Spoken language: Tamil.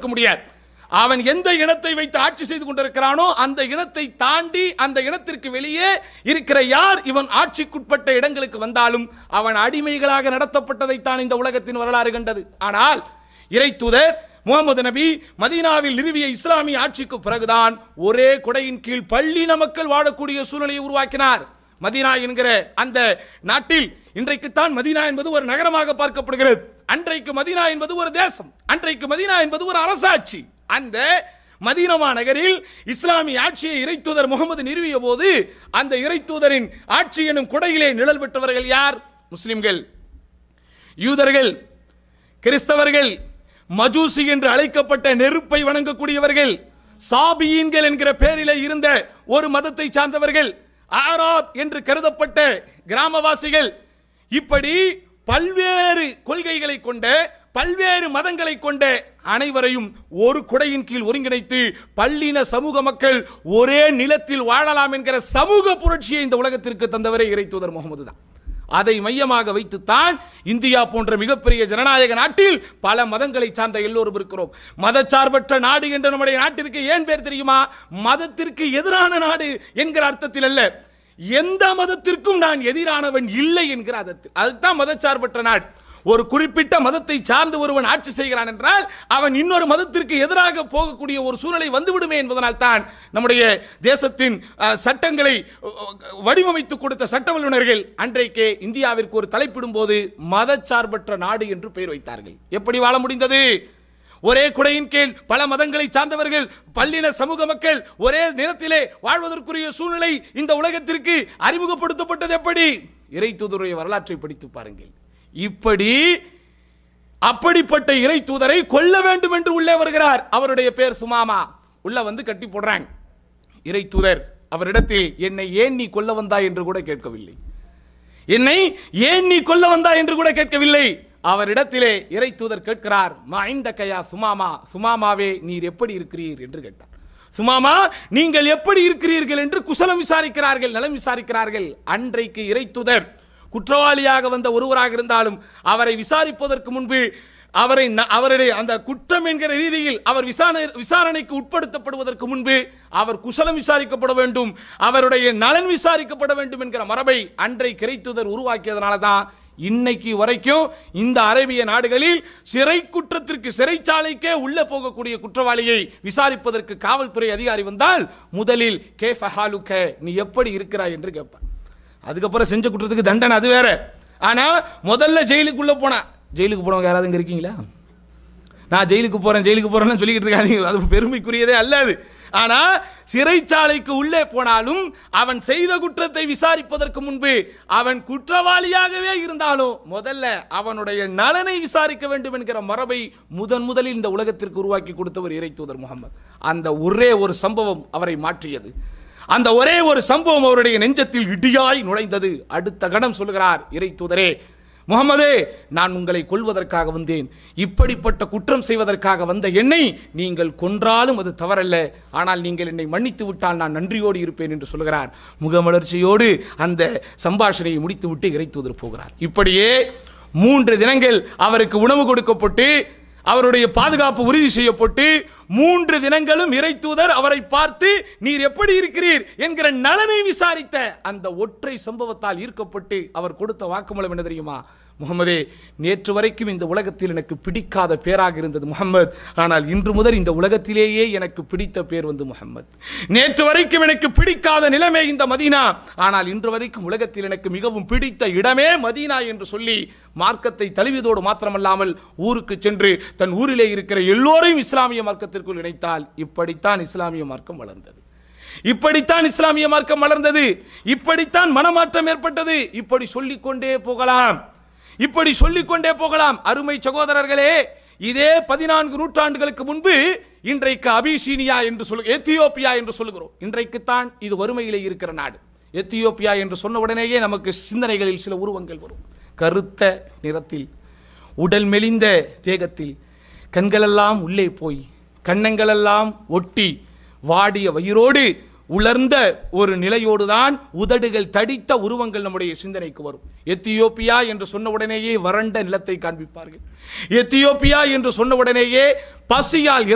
பார்க்க முடியாது அவன் எந்த இனத்தை வைத்து ஆட்சி செய்து கொண்டிருக்கிறானோ அந்த இனத்தை தாண்டி அந்த இனத்திற்கு வெளியே இருக்கிற யார் இவன் ஆட்சிக்குட்பட்ட இடங்களுக்கு வந்தாலும் அவன் அடிமைகளாக நடத்தப்பட்டதைத்தான் இந்த உலகத்தின் வரலாறு கண்டது ஆனால் இறை தூதர் முகமது நபி மதீனாவில் நிறுவிய இஸ்லாமிய ஆட்சிக்கு பிறகுதான் ஒரே குடையின் கீழ் பள்ளின மக்கள் வாழக்கூடிய சூழ்நிலையை உருவாக்கினார் மதீனா என்கிற அந்த நாட்டில் இன்றைக்குத்தான் மதீனா என்பது ஒரு நகரமாக பார்க்கப்படுகிறது அன்றைக்கு மதீனா என்பது ஒரு தேசம் அன்றைக்கு மதீனா என்பது ஒரு அரசாட்சி அந்த மதீனமா நகரில் இஸ்லாமிய ஆட்சியை இறைத்தூதர் முகமது நிறுவிய போது அந்த இறைத்தூதரின் ஆட்சி எனும் குடையிலே நிழல் பெற்றவர்கள் யார் முஸ்லிம்கள் யூதர்கள் கிறிஸ்தவர்கள் மஜூசி என்று அழைக்கப்பட்ட நெருப்பை வணங்கக்கூடியவர்கள் சாபியீன்கள் என்கிற பெயரிலே இருந்த ஒரு மதத்தை சார்ந்தவர்கள் ஆராப் என்று கருதப்பட்ட கிராமவாசிகள் இப்படி பல்வேறு கொள்கைகளை கொண்ட பல்வேறு மதங்களை கொண்ட அனைவரையும் ஒரு குடையின் கீழ் ஒருங்கிணைத்து பள்ளின சமூக மக்கள் ஒரே நிலத்தில் வாழலாம் என்கிற சமூக புரட்சியை இந்த உலகத்திற்கு தந்தவரே இறை தூதர் முகமது தான் அதை மையமாக வைத்துத்தான் இந்தியா போன்ற மிகப்பெரிய ஜனநாயக நாட்டில் பல மதங்களை சார்ந்த எல்லோரும் இருக்கிறோம் மதச்சார்பற்ற நாடு என்ற நம்முடைய நாட்டிற்கு ஏன் பேர் தெரியுமா மதத்திற்கு எதிரான நாடு என்கிற அர்த்தத்தில் அல்ல எந்த மதத்திற்கும் நான் எதிரானவன் இல்லை என்கிற அர்த்தத்தில் அதுதான் மதச்சார்பற்ற நாடு ஒரு குறிப்பிட்ட மதத்தை சார்ந்து ஒருவன் ஆட்சி செய்கிறான் என்றால் அவன் இன்னொரு மதத்திற்கு எதிராக போகக்கூடிய ஒரு சூழ்நிலை வந்துவிடுமே என்பதனால் தான் நம்முடைய தேசத்தின் அஹ், சட்டங்களை அஹ், வடிவமைத்து கொடுத்த சட்ட வல்லுநர்கள் அன்றைக்கே இந்தியாவிற்கு ஒரு தலைப்பிடும் போது மதச்சார்பற்ற நாடு என்று பெயர் வைத்தார்கள் எப்படி வாழ முடிந்தது ஒரே குடையின் கீழ் பல மதங்களை சார்ந்தவர்கள் பல்லின சமூக மக்கள் ஒரே நிலத்திலே வாழ்வதற்குரிய சூழ்நிலை இந்த உலகத்திற்கு அறிமுகப்படுத்தப்பட்டது எப்படி இறை தூதருடைய வரலாற்றை படித்து பாருங்கள் இப்படி அப்படிப்பட்ட இறை தூதரை கொல்ல வேண்டும் என்று உள்ளே வருகிறார் அவருடைய பேர் சுமாமா உள்ள வந்து கட்டி போடுறாங்க இறை தூதர் அவரிடத்தில் என்னை ஏன் நீ கொல்ல வந்தாய் என்று கூட கேட்கவில்லை என்னை ஏன் நீ கொல்ல வந்தாய் என்று கூட கேட்கவில்லை அவரிடத்திலே இறை தூதர் கேட்கிறார் மைந்த கயா சுமாமா சுமாமாவே நீர் எப்படி இருக்கிறீர் என்று கேட்டார் சுமாமா நீங்கள் எப்படி இருக்கிறீர்கள் என்று குசலம் விசாரிக்கிறார்கள் நலம் விசாரிக்கிறார்கள் அன்றைக்கு இறை தூதர் குற்றவாளியாக வந்த ஒருவராக இருந்தாலும் அவரை விசாரிப்பதற்கு முன்பு அவரை ந- அவருடைய அந்த குற்றம் என்கிற ரீதியில் அவர் விசாரணை விசாரணைக்கு உட்படுத்தப்படுவதற்கு முன்பு அவர் குசலம் விசாரிக்கப்பட வேண்டும் அவருடைய நலன் விசாரிக்கப்பட வேண்டும் என்கிற மரபை அன்றை கிரைத்துதர் உருவாக்கியதனால தான் இன்னைக்கு வரைக்கும் இந்த அரேபிய நாடுகளில் சிறை குற்றத்திற்கு சிறைச்சாலைக்கே உள்ள போகக்கூடிய குற்றவாளியை விசாரிப்பதற்கு காவல்துறை அதிகாரி வந்தால் முதலில் கே ஃபஹாலுக்க நீ எப்படி இருக்கிறாய் என்று கேட்பார் அதுக்கப்புறம் செஞ்ச குற்றத்துக்கு தண்டனை அது வேற ஆனா முதல்ல ஜெயிலுக்குள்ள போனா ஜெயிலுக்கு போனவங்க யாராவது இங்க இருக்கீங்களா நான் ஜெயிலுக்கு போறேன் ஜெயிலுக்கு போறேன்னு சொல்லிக்கிட்டு இருக்காங்க அது பெருமைக்குரியதே அல்ல அது ஆனா சிறைச்சாலைக்கு உள்ளே போனாலும் அவன் செய்த குற்றத்தை விசாரிப்பதற்கு முன்பு அவன் குற்றவாளியாகவே இருந்தாலும் முதல்ல அவனுடைய நலனை விசாரிக்க வேண்டும் என்கிற மரபை முதன் முதலில் இந்த உலகத்திற்கு உருவாக்கி கொடுத்தவர் இறை தூதர் முகமது அந்த ஒரே ஒரு சம்பவம் அவரை மாற்றியது அந்த ஒரே ஒரு சம்பவம் அவருடைய நெஞ்சத்தில் இடியாய் நுழைந்தது அடுத்த கணம் சொல்கிறார் இறை தூதரே முகமதே நான் உங்களை கொல்வதற்காக வந்தேன் இப்படிப்பட்ட குற்றம் செய்வதற்காக வந்த என்னை நீங்கள் கொன்றாலும் அது தவறல்ல ஆனால் நீங்கள் என்னை மன்னித்து விட்டால் நான் நன்றியோடு இருப்பேன் என்று சொல்கிறார் முகமலர்ச்சியோடு அந்த சம்பாஷணையை முடித்துவிட்டு இறை தூதர் போகிறார் இப்படியே மூன்று தினங்கள் அவருக்கு உணவு கொடுக்கப்பட்டு அவருடைய பாதுகாப்பு உறுதி செய்யப்பட்டு மூன்று தினங்களும் இறை தூதர் அவரை பார்த்து நீர் எப்படி இருக்கிறீர் என்கிற நலனை விசாரித்த அந்த ஒற்றை சம்பவத்தால் ஈர்க்கப்பட்டு அவர் கொடுத்த வாக்குமூலம் என்ன தெரியுமா முகமதே நேற்று வரைக்கும் இந்த உலகத்தில் எனக்கு பிடிக்காத பேராக இருந்தது முகமது ஆனால் இன்று முதல் இந்த உலகத்திலேயே எனக்கு பிடித்த பேர் வந்து முகமது நேற்று வரைக்கும் எனக்கு பிடிக்காத நிலைமை இந்த மதீனா ஆனால் இன்று வரைக்கும் உலகத்தில் எனக்கு மிகவும் பிடித்த இடமே மதீனா என்று சொல்லி மார்க்கத்தை தழுவியதோடு மாத்திரமல்லாமல் ஊருக்கு சென்று தன் ஊரிலே இருக்கிற எல்லோரையும் இஸ்லாமிய மார்க்கத்திற்குள் இணைத்தால் இப்படித்தான் இஸ்லாமிய மார்க்கம் வளர்ந்தது இப்படித்தான் இஸ்லாமிய மார்க்கம் வளர்ந்தது இப்படித்தான் மனமாற்றம் ஏற்பட்டது இப்படி சொல்லிக்கொண்டே போகலாம் இப்படி சொல்லிக்கொண்டே போகலாம் அருமை சகோதரர்களே இதே பதினான்கு நூற்றாண்டுகளுக்கு முன்பு இன்றைக்கு அபிசீனியா என்று சொல்லு எத்தியோப்பியா என்று சொல்லுகிறோம் இன்றைக்குத்தான் இது வறுமையிலே இருக்கிற நாடு எத்தியோப்பியா என்று சொன்ன உடனேயே நமக்கு சிந்தனைகளில் சில உருவங்கள் வரும் கருத்த நிறத்தில் உடல் மெலிந்த தேகத்தில் கண்களெல்லாம் உள்ளே போய் கன்னங்களெல்லாம் ஒட்டி வாடிய வயிறோடு உலர்ந்த ஒரு நிலையோடுதான் உதடுகள் தடித்த உருவங்கள் நம்முடைய சிந்தனைக்கு வரும் எத்தியோப்பியா என்று சொன்ன உடனேயே வறண்ட நிலத்தை காண்பிப்பார்கள் எத்தியோப்பியா என்று சொன்ன உடனேயே பசியால்